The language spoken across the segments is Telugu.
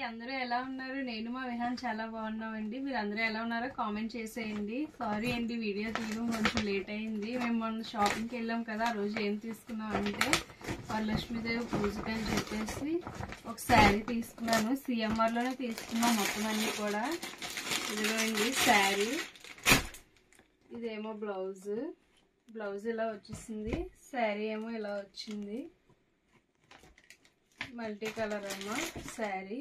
అందరూ ఎలా ఉన్నారు నేను మా విహాన్ చాలా బాగున్నామండి మీరు అందరూ ఎలా ఉన్నారో కామెంట్ చేసేయండి సారీ అండి వీడియో తీయడం కొంచెం లేట్ అయింది మేము మొన్న షాపింగ్కి వెళ్ళాం కదా ఆ రోజు ఏం తీసుకున్నాం అంటే వరలక్ష్మీదేవి పూజకి అని చెప్పేసి ఒక శారీ తీసుకున్నాను సిఎంఆర్లోనే తీసుకున్నాం మొత్తం అన్నీ కూడా ఇదిగోండి శారీ ఇదేమో బ్లౌజ్ బ్లౌజ్ ఇలా వచ్చేసింది శారీ ఏమో ఇలా వచ్చింది మల్టీ కలర్ ఏమో శారీ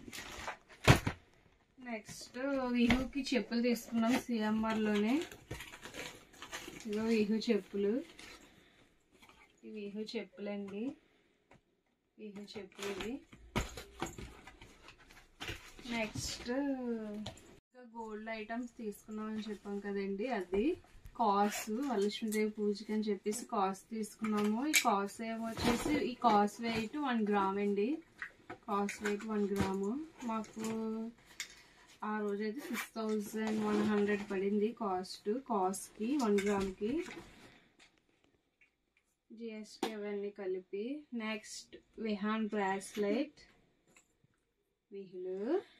నెక్స్ట్ విహుకి చెప్పులు తీసుకున్నాం సిఎంఆర్లోనే ఇగో విహు చెప్పులు ఈ విహు చెప్పులండి విహు చెప్పులు ఇవి నెక్స్ట్ ఇంకా గోల్డ్ ఐటమ్స్ తీసుకున్నాం అని చెప్పాం కదండి అది కాస్ వరలక్ష్మీదేవి పూజకి అని చెప్పేసి కాస్ తీసుకున్నాము ఈ కాస్ ఏమో వచ్చేసి ఈ కాస్ వెయిట్ వన్ గ్రామ్ అండి కాస్ వెయిట్ వన్ గ్రాము మాకు ఆ రోజైతే సిక్స్ థౌజండ్ వన్ హండ్రెడ్ పడింది కాస్ట్ కాస్ట్కి వన్ గ్రామ్కి జిఎస్టీ అవన్నీ కలిపి నెక్స్ట్ విహాన్ బ్రాస్లెట్ విహులు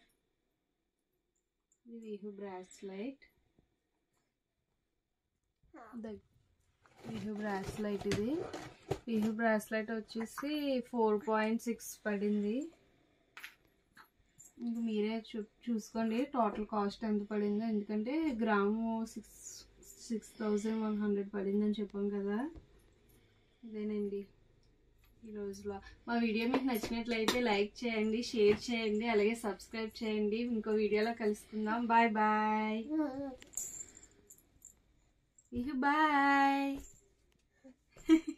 ఇది విహు బ్రాస్లైట్ విహు బ్రాస్లైట్ ఇది విహు బ్రాస్లైట్ వచ్చేసి ఫోర్ పాయింట్ సిక్స్ పడింది ఇంక మీరే చూ చూసుకోండి టోటల్ కాస్ట్ ఎంత పడిందో ఎందుకంటే gram six six thousand one hundred పడిందని చెప్పాం కదా ఇదేనండి ఈ రోజులో మా వీడియో మీకు నచ్చినట్లయితే లైక్ చేయండి షేర్ చేయండి అలాగే సబ్స్క్రైబ్ చేయండి ఇంకో వీడియోలో కలుసుకుందాం బాయ్ బాయ్ బాయ్